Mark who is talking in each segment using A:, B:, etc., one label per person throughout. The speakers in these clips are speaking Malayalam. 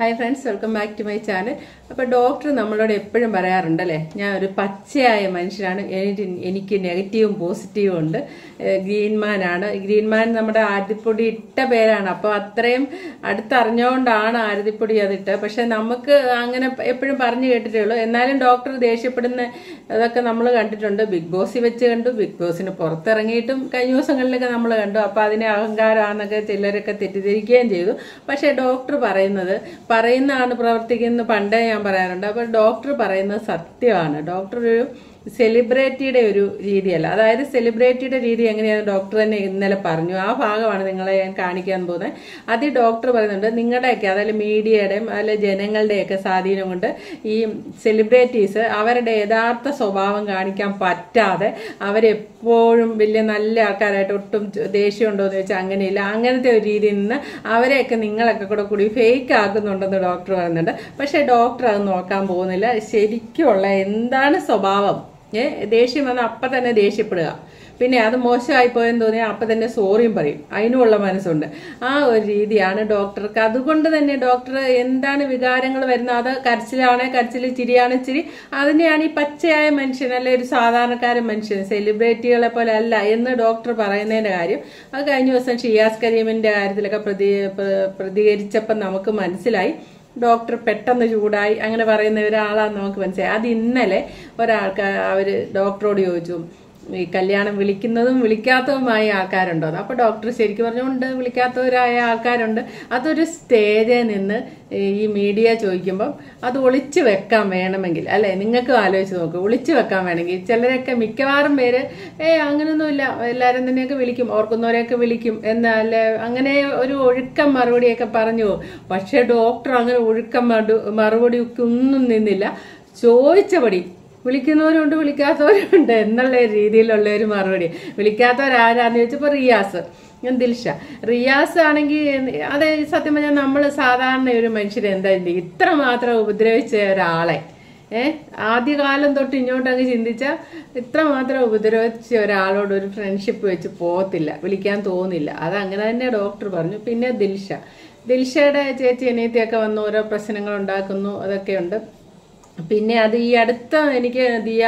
A: Hi friends welcome back to my channel അപ്പോൾ ഡോക്ടർ നമ്മളോട് എപ്പോഴും പറയാറുണ്ട് അല്ലേ ഞാൻ ഒരു പച്ചയായ മനുഷ്യനാണ് എനിക്ക് എനിക്ക് നെഗറ്റീവും പോസിറ്റീവും ഉണ്ട് ഗ്രീൻ മാൻ ആണ് ഗ്രീൻ മാൻ നമ്മുടെ ആര്യപ്പൊടി ഇട്ട പേരാണ് അപ്പോൾ അത്രയും അടുത്തറിഞ്ഞുകൊണ്ടാണ് ആരതിപ്പൊടി അതിട്ട് പക്ഷെ നമുക്ക് അങ്ങനെ എപ്പോഴും പറഞ്ഞു കേട്ടിട്ടേ ഉള്ളൂ എന്നാലും ഡോക്ടർ ദേഷ്യപ്പെടുന്ന അതൊക്കെ നമ്മൾ കണ്ടിട്ടുണ്ട് ബിഗ് ബോസിൽ വെച്ച് കണ്ടു ബിഗ് ബോസിന് പുറത്തിറങ്ങിയിട്ടും കഴിഞ്ഞ ദിവസങ്ങളിലൊക്കെ നമ്മൾ കണ്ടു അപ്പോൾ അതിനെ അഹങ്കാരമാണെന്നൊക്കെ ചിലരൊക്കെ തെറ്റിദ്ധരിക്കുകയും ചെയ്തു പക്ഷേ ഡോക്ടർ പറയുന്നത് പറയുന്നതാണ് പ്രവർത്തിക്കുന്നത് പണ്ടേ ഞാൻ പറയാറുണ്ട് അപ്പോൾ ഡോക്ടർ പറയുന്നത് സത്യമാണ് ഡോക്ടർ ഒരു സെലിബ്രിറ്റിയുടെ ഒരു രീതിയല്ല അതായത് സെലിബ്രിറ്റിയുടെ രീതി എങ്ങനെയാണ് ഡോക്ടർ തന്നെ ഇന്നലെ പറഞ്ഞു ആ ഭാഗമാണ് നിങ്ങളെ ഞാൻ കാണിക്കാൻ പോകുന്നത് അതിൽ ഡോക്ടർ പറയുന്നുണ്ട് നിങ്ങളുടെയൊക്കെ അതായത് മീഡിയയുടെയും അല്ലെ ജനങ്ങളുടെയൊക്കെ സ്വാധീനം കൊണ്ട് ഈ സെലിബ്രിറ്റീസ് അവരുടെ യഥാർത്ഥ സ്വഭാവം കാണിക്കാൻ പറ്റാതെ അവരെപ്പോഴും വലിയ നല്ല ആൾക്കാരായിട്ട് ഒട്ടും ദേഷ്യം ഉണ്ടോ എന്ന് വെച്ചാൽ അങ്ങനെയില്ല അങ്ങനത്തെ ഒരു രീതിയിൽ നിന്ന് അവരെയൊക്കെ നിങ്ങളൊക്കെ കൂടെ കൂടി ഫേക്ക് ആക്കുന്നുണ്ടെന്ന് ഡോക്ടർ പറയുന്നുണ്ട് പക്ഷെ ഡോക്ടർ അത് നോക്കാൻ പോകുന്നില്ല ശരിക്കുള്ള എന്താണ് സ്വഭാവം ഏ ദേഷ്യം വന്നാൽ അപ്പം തന്നെ ദേഷ്യപ്പെടുക പിന്നെ അത് മോശമായി പോയെന്ന് തോന്നിയാൽ അപ്പം തന്നെ സോറിയും പറയും അതിനുമുള്ള മനസ്സുണ്ട് ആ ഒരു രീതിയാണ് ഡോക്ടർക്ക് അതുകൊണ്ട് തന്നെ ഡോക്ടർ എന്താണ് വികാരങ്ങൾ വരുന്നത് അത് കരച്ചിലാണെ കരച്ചിൽ ചിരിയാണ് ചിരി അതിനെയാണ് ഈ പച്ചയായ മനുഷ്യൻ അല്ലെ ഒരു സാധാരണക്കാരൻ മനുഷ്യൻ സെലിബ്രിറ്റികളെ പോലെ അല്ല എന്ന് ഡോക്ടർ പറയുന്നതിന്റെ കാര്യം അത് കഴിഞ്ഞ ദിവസം ഷിയാസ് കരീമിന്റെ കാര്യത്തിലൊക്കെ പ്രതി പ്രതികരിച്ചപ്പോൾ നമുക്ക് മനസ്സിലായി ഡോക്ടർ പെട്ടെന്ന് ചൂടായി അങ്ങനെ പറയുന്ന ഒരാളാന്ന് നമുക്ക് മനസ്സിലായി അത് ഇന്നലെ ഒരാൾക്ക് അവർ ഡോക്ടറോട് ചോദിച്ചു ഈ കല്യാണം വിളിക്കുന്നതും വിളിക്കാത്തതുമായ ആൾക്കാരുണ്ടോ അപ്പോൾ ഡോക്ടർ ശരിക്കും പറഞ്ഞുകൊണ്ട് വിളിക്കാത്തവരായ ആൾക്കാരുണ്ട് അതൊരു സ്റ്റേജിൽ നിന്ന് ഈ മീഡിയ ചോദിക്കുമ്പം അത് ഒളിച്ചു വെക്കാൻ വേണമെങ്കിൽ അല്ലെ നിങ്ങൾക്ക് ആലോചിച്ച് നോക്ക് ഒളിച്ചു വെക്കാൻ വേണമെങ്കിൽ ചിലരൊക്കെ മിക്കവാറും പേര് ഏ അങ്ങനൊന്നുമില്ല എല്ലാവരും തന്നെയൊക്കെ വിളിക്കും ഓർക്കുന്നവരെയൊക്കെ വിളിക്കും എന്നാൽ അങ്ങനെ ഒരു ഒഴുക്കം മറുപടിയൊക്കെ പറഞ്ഞു പോകും പക്ഷേ ഡോക്ടർ അങ്ങനെ ഒഴുക്കം മറുപടി ഒന്നും നിന്നില്ല ചോദിച്ചപടി വിളിക്കുന്നവരുണ്ട് വിളിക്കാത്തവരുണ്ട് എന്നുള്ള രീതിയിലുള്ള ഒരു മറുപടി വിളിക്കാത്തവരാരാന്ന് ചോദിച്ചപ്പോൾ റിയാസ് ഞാൻ ദിൽഷ റിയാസ് ആണെങ്കിൽ അത് സത്യം പറഞ്ഞാൽ നമ്മൾ സാധാരണ ഒരു മനുഷ്യരെ എന്താ ഇത്ര മാത്രം ഉപദ്രവിച്ച ഒരാളെ ഏഹ് ആദ്യകാലം തൊട്ട് ഇങ്ങോട്ട് അങ്ങ് ചിന്തിച്ചാൽ ഇത്ര മാത്രം ഉപദ്രവിച്ച ഒരാളോട് ഒരു ഫ്രണ്ട്ഷിപ്പ് വെച്ച് പോകത്തില്ല വിളിക്കാൻ തോന്നില്ല അത് അങ്ങനെ തന്നെ ഡോക്ടർ പറഞ്ഞു പിന്നെ ദിൽഷ ദിൽഷയുടെ ചേച്ചി അനിയത്തിയൊക്കെ വന്ന് ഓരോ പ്രശ്നങ്ങൾ ഉണ്ടാക്കുന്നു അതൊക്കെയുണ്ട് പിന്നെ അത് ഈ അടുത്ത എനിക്ക് ദിയ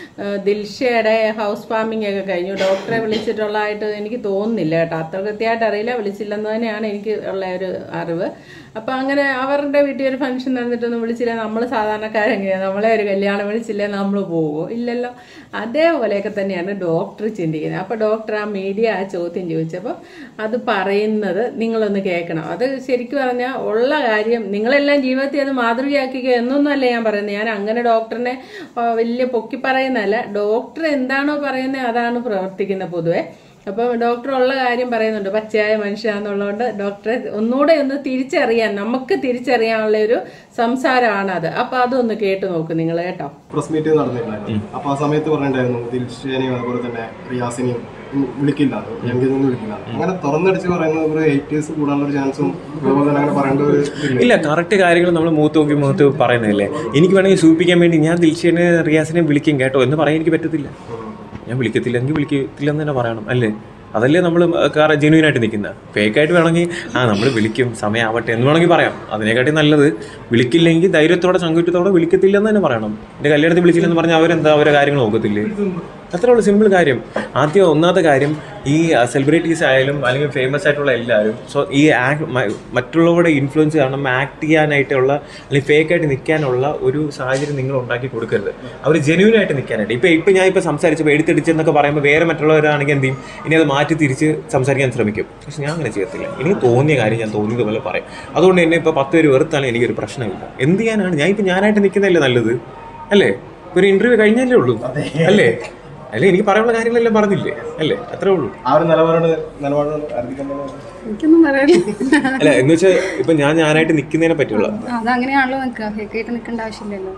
A: ദിൽഷയുടെ ഹൗസ് ഫാമിംഗ് ഒക്കെ കഴിഞ്ഞു ഡോക്ടറെ വിളിച്ചിട്ടുള്ളതായിട്ട് എനിക്ക് തോന്നുന്നില്ല കേട്ടോ അത്ര കൃത്യമായിട്ട് അറിയില്ല വിളിച്ചില്ലെന്ന് തന്നെയാണ് എനിക്ക് ഉള്ള ഒരു അറിവ് അപ്പം അങ്ങനെ അവരുടെ വീട്ടിൽ ഒരു ഫംഗ്ഷൻ നടന്നിട്ടൊന്നും വിളിച്ചില്ല നമ്മൾ സാധാരണക്കാരെങ്ങനെയാണ് നമ്മളെ ഒരു കല്യാണം വിളിച്ചില്ലേ നമ്മൾ പോകുമോ ഇല്ലല്ലോ അതേപോലെയൊക്കെ തന്നെയാണ് ഡോക്ടർ ചിന്തിക്കുന്നത് അപ്പോൾ ഡോക്ടർ ആ മീഡിയ ആ ചോദ്യം ചോദിച്ചപ്പോൾ അത് പറയുന്നത് നിങ്ങളൊന്ന് കേൾക്കണം അത് ശരിക്കും പറഞ്ഞാൽ ഉള്ള കാര്യം നിങ്ങളെല്ലാം ജീവിതത്തിൽ അത് മാതൃകയാക്കുക എന്നൊന്നുമല്ല ഞാൻ പറയുന്നത് ഞാൻ അങ്ങനെ ഡോക്ടറിനെ വലിയ പൊക്കി പറയുന്നതല്ല ഡോക്ടർ എന്താണോ പറയുന്നത് അതാണ് പ്രവർത്തിക്കുന്നത് പൊതുവെ അപ്പം ഡോക്ടർ ഉള്ള കാര്യം പറയുന്നുണ്ട് പച്ചയായ മനുഷ്യനാന്നുള്ളതുകൊണ്ട് ഡോക്ടറെ ഒന്നുകൂടെ ഒന്ന് തിരിച്ചറിയാൻ നമുക്ക് തിരിച്ചറിയാനുള്ള ഒരു സംസാരമാണ് അത് അപ്പൊ അതൊന്ന് കേട്ട് നോക്ക് നിങ്ങൾ കേട്ടോ
B: പ്രസ് മീറ്റ് നടന്നിട്ടുണ്ടായിരുന്നു അപ്പൊ ആ സമയത്ത് പറഞ്ഞിട്ടുണ്ടായിരുന്നു ദിൽഷേനെയും അതുപോലെ തന്നെ റിയാസിനെയും വിളിക്കില്ല എനിക്കൊന്നും വിളിക്കില്ല അങ്ങനെ തുറന്നടിച്ച് പറയുന്നത് ഒരു എയ്റ്റീസ് കൂടാനുള്ള ഒരു ചാൻസും അതുപോലെ തന്നെ അങ്ങനെ പറയേണ്ട ഒരു ഇതില്ല.
C: ഇല്ല കറക്റ്റ് കാര്യങ്ങൾ നമ്മൾ മൂത്ത് നോക്കി മൂത്ത് പറയുന്നതല്ലേ എനിക്ക് വേണമെങ്കിൽ സൂചിപ്പിക്കാൻ വേണ്ടി ഞാൻ ദിൽഷനെ റിയാസിനെ വിളിക്കും കേട്ടോ എന്ന് പറയാൻ എനിക്ക് പറ്റത്തില്ല ഞാൻ വിളിക്കത്തില്ല എങ്കിൽ വിളിക്കത്തില്ല എന്ന് തന്നെ പറയണം അല്ലേ അതല്ലേ നമ്മൾ ജെന്യൂൻ ആയിട്ട് നിൽക്കുന്നത് ഫേക്കായിട്ട് വേണമെങ്കിൽ ആ നമ്മൾ വിളിക്കും സമയമാവട്ടെ എന്ന് വേണമെങ്കിൽ പറയാം അതിനെക്കാട്ടി നല്ലത് വിളിക്കില്ലെങ്കിൽ ധൈര്യത്തോടെ ചങ്കുറ്റത്തോടെ വിളിക്കത്തില്ല എന്ന് തന്നെ പറയണം എൻ്റെ കല്യാണത്തിൽ വിളിച്ചില്ലെന്ന് പറഞ്ഞാൽ അവരെന്താ അവരെ കാര്യങ്ങൾ നോക്കത്തില്ലേ അത്രേ ഉള്ളൂ സിമ്പിൾ കാര്യം ആദ്യം ഒന്നാമത്തെ കാര്യം ഈ സെലിബ്രിറ്റീസ് ആയാലും അല്ലെങ്കിൽ ഫേമസ് ആയിട്ടുള്ള എല്ലാവരും സോ ഈ ആക്ട് മറ്റുള്ളവരുടെ ഇൻഫ്ലുവൻസ് കാരണം ആക്ട് ചെയ്യാനായിട്ടുള്ള അല്ലെങ്കിൽ ഫേക്ക് ആയിട്ട് നിൽക്കാനുള്ള ഒരു സാഹചര്യം നിങ്ങൾ ഉണ്ടാക്കി കൊടുക്കരുത് അവർ ജെന്യൂൻ ആയിട്ട് നിൽക്കാനായിട്ട് ഇപ്പോൾ ഇപ്പോൾ ഞാൻ ഇപ്പോൾ സംസാരിച്ചപ്പോൾ എടുത്തടിച്ചെന്നൊക്കെ പറയുമ്പോൾ വേറെ മറ്റുള്ളവരാണെങ്കിൽ എന്ത് ചെയ്യും ഇനി അത് മാറ്റി തിരിച്ച് സംസാരിക്കാൻ ശ്രമിക്കും പക്ഷെ ഞാൻ അങ്ങനെ ചെയ്യത്തില്ല എനിക്ക് തോന്നിയ കാര്യം ഞാൻ തോന്നിയതുപോലെ പറയും അതുകൊണ്ട് എന്നെ ഇപ്പോൾ പത്ത് പേര് വെറുത്താലും എനിക്കൊരു പ്രശ്നമില്ല എന്ത് ചെയ്യാനാണ് ഞാൻ ഇപ്പോൾ ഞാനായിട്ട് നിൽക്കുന്നതല്ലേ നല്ലത് അല്ലേ ഒരു ഇന്റർവ്യൂ കഴിഞ്ഞല്ലേ ഉള്ളൂ അല്ലേ അല്ലേ എനിക്ക് പറയാനുള്ള കാര്യങ്ങളെല്ലാം പറഞ്ഞില്ലേ അല്ലേ അത്രേ ഉള്ളൂ
B: ആ ഒരു നിലപാട് നിലപാട് അറിയിക്കുന്നത്
D: എനിക്കൊന്നും പറയാനില്ല
C: അല്ല എന്ന് വെച്ചാൽ ഇപ്പൊ ഞാൻ ഞാനായിട്ട് നിൽക്കുന്നതിനെ പറ്റുള്ള
D: അതങ്ങനെയാണല്ലോ നിൽക്കുക ഫേക്കായിട്ട് നിൽക്കേണ്ട ആവശ്യമില്ലല്ലോ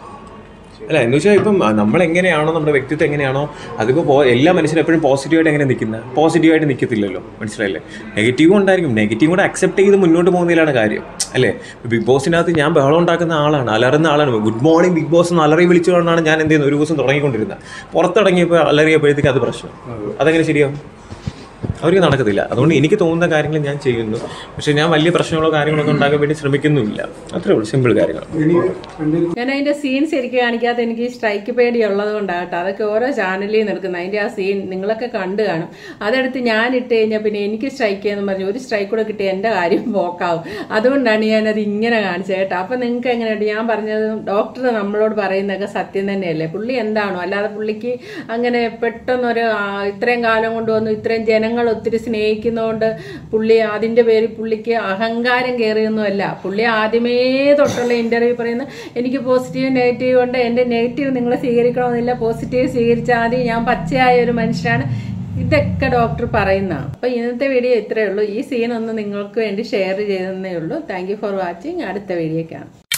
C: അല്ല എന്ന് വെച്ചാൽ ഇപ്പം നമ്മൾ എങ്ങനെയാണോ നമ്മുടെ വ്യക്തിത്വം എങ്ങനെയാണോ അതിപ്പോൾ പോ എല്ലാ മനുഷ്യരും എപ്പോഴും പോസിറ്റീവായിട്ട് എങ്ങനെ നിൽക്കുന്നത് പോസിറ്റീവായിട്ട് നിൽക്കത്തില്ലല്ലോ മനസ്സിലായില്ലേ നെഗറ്റീവും ഉണ്ടായിരിക്കും നെഗറ്റീവ് കൂടെ അക്സെപ്റ്റ് ചെയ്ത് മുന്നോട്ട് പോകുന്നതിലാണ് കാര്യം അല്ലേ ബിഗ് ബോസിനകത്ത് ഞാൻ ബഹളം ഉണ്ടാക്കുന്ന ആളാണ് അലറുന്ന ആളാണ് ഗുഡ് മോർണിംഗ് ബിഗ് ബോസ് എന്ന് അലറി വിളിച്ചുകൊണ്ടാണ് ഞാൻ എന്ത് ചെയ്യുന്നത് ഒരു ദിവസം തുടങ്ങിക്കൊണ്ടിരുന്നത് പുറത്തിറങ്ങിയപ്പോൾ അലറിയപ്പോഴത്തേക്ക് അത് പ്രശ്നം അതെങ്ങനെ ശരിയാവും അവർക്ക് നടക്കത്തില്ല അതുകൊണ്ട് എനിക്ക് തോന്നുന്ന കാര്യങ്ങൾ ഞാൻ ചെയ്യുന്നു പക്ഷെ ഞാൻ വലിയ പ്രശ്നങ്ങളോ കാര്യങ്ങളോ ഒന്നും ഉണ്ടാക്കാൻ വേണ്ടി ശ്രമിക്കുന്നുമില്ല അത്രേ ഉള്ളൂ സിമ്പിൾ കാര്യങ്ങൾ
A: ഞാൻ അതിന്റെ സീൻ ശരിക്കും കാണിക്കാതെ എനിക്ക് സ്ട്രൈക്ക് പേടി ഉള്ളത് കൊണ്ടാകട്ടെ അതൊക്കെ ഓരോ ചാനലിൽ നിന്ന് എടുക്കുന്നത് അതിന്റെ ആ സീൻ നിങ്ങളൊക്കെ കണ്ടു കാണും അതെടുത്ത് ഞാൻ ഇട്ട് കഴിഞ്ഞാൽ പിന്നെ എനിക്ക് സ്ട്രൈക്ക് എന്ന് പറഞ്ഞു ഒരു സ്ട്രൈക്ക് കൂടെ കിട്ടിയ എന്റെ കാര്യം പോക്കാവും അതുകൊണ്ടാണ് ഞാനത് ഇങ്ങനെ കാണിച്ചത് കേട്ടോ അപ്പൊ നിങ്ങൾക്ക് എങ്ങനെയുണ്ട് ഞാൻ പറഞ്ഞത് ഡോക്ടർ നമ്മളോട് പറയുന്നതൊക്കെ സത്യം തന്നെയല്ലേ പുള്ളി എന്താണോ അല്ലാതെ പുള്ളിക്ക് അങ്ങനെ പെട്ടെന്നൊരു ആ, ഇത്രയും കാലം കൊണ്ട് വന്നു ഇത്രയും ജനങ്ങൾ ഒത്തിരി സ്നേഹിക്കുന്നതുകൊണ്ട് പുള്ളി അതിന്റെ പേരിൽ പുള്ളിക്ക് അഹങ്കാരം കയറിയൊന്നുമല്ല പുള്ളി ആദ്യമേ തൊട്ടുള്ള ഇന്റർവ്യൂ പറയുന്നത് എനിക്ക് പോസിറ്റീവ് നെഗറ്റീവ് ഉണ്ട് എന്റെ നെഗറ്റീവ് നിങ്ങൾ സ്വീകരിക്കണമെന്നില്ല പോസിറ്റീവ് സ്വീകരിച്ചാൽ മതി ഞാൻ പച്ചയായ ഒരു മനുഷ്യനാണ് ഇതൊക്കെ ഡോക്ടർ പറയുന്ന അപ്പൊ ഇന്നത്തെ വീഡിയോ ഇത്രയേ ഉള്ളൂ ഈ സീൻ ഒന്ന് നിങ്ങൾക്ക് വേണ്ടി ഷെയർ ചെയ്തതേ ഉള്ളൂ താങ്ക് യു ഫോർ വാച്ചിങ് അടുത്ത വീഡിയോ കാണാം